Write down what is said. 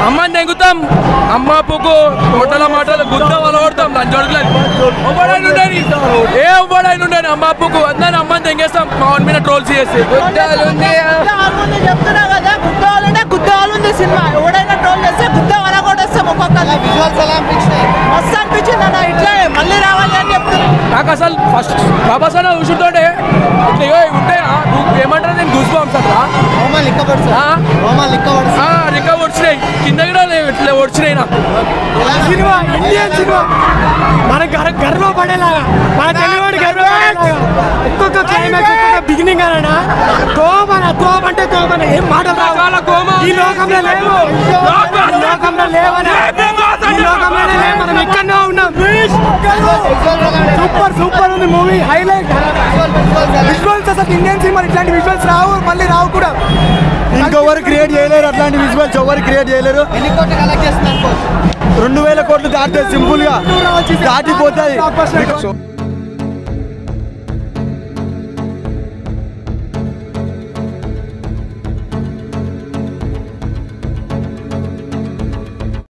అమ్మని తెంగుతాం అమ్మ పువ్వు మొట్టల మాటలు గుద్ద వలగొడతాం లంచోడుకులని ఒవ్వడైనా ఉండని ఏ ఒవ్వడైనా ఉండని అమ్మ పువ్వు అందరిని అమ్మని తెంగేస్తాం మా వాడి మీద ట్రోల్స్ చేసి గుద్దాలుంది చెప్తున్నా కదా గుద్దాలుంటే గుద్దాలుంది సినిమా ఎవడైనా ట్రోల్ చేస్తే గుద్ద వల కొట్టేస్తాం ఒక్కొక్కరు విజువల్స్ ఎలా అనిపించినాయి మస్తు అనిపించింది అన్న ఇట్లా మళ్ళీ రావాలి అని చెప్తున్నా నాకు అసలు ఫస్ట్ ప్రభాస్ అన్న చూసుంటే ఇట్లా ఇగో ఇవి ఉంటాయి ఆ, నువ్వు ఏమంటారు నేను గూస్ బాంబ్స్ అట్లా రోమా లిక్కబడుతుంది ఆ? రోమా లిక్కబడుతుంది ఆ, రికా వచ్చినాయి కింద కూడా లేవు, ఇట్లా వచ్చినాయి నాకు సినిమా ఇండియన్ సినిమా మన గర్ గర్వపడేలాగా మన తెలుగువాడు గర్వపడేలాగా ఒక్కొక్క క్లైమాక్స్ ఒక్కొక్క బిగినింగ్ అనా తోమన తోమ అంటే తోమన ఏం మాటలు రావు ఈ లోకంలో లేవు ఈ లోకంలో లేవని ఈ లోకంలోనే లేవు మనం ఎక్కడో ఉన్నాం సూపర్ సూపర్ ఉంది మూవీ హైలైట్ విజువల్స్ అసలు ఇండియన్ సినిమా ఇట్లాంటి విజువల్స్ రావు మళ్ళీ రావు కూడా ఇంకెవరు క్రియేట్ చేయలేరు అట్లాంటి విజువల్స్ ఎవరు క్రియేట్ చేయలేరు ఎన్ని కోట్లు కలెక్ట్ చేస్తుంది అనుకోవచ్చు రెండు వేల కోట్లు దాటితే సింపుల్ గా దాటిపోతాయి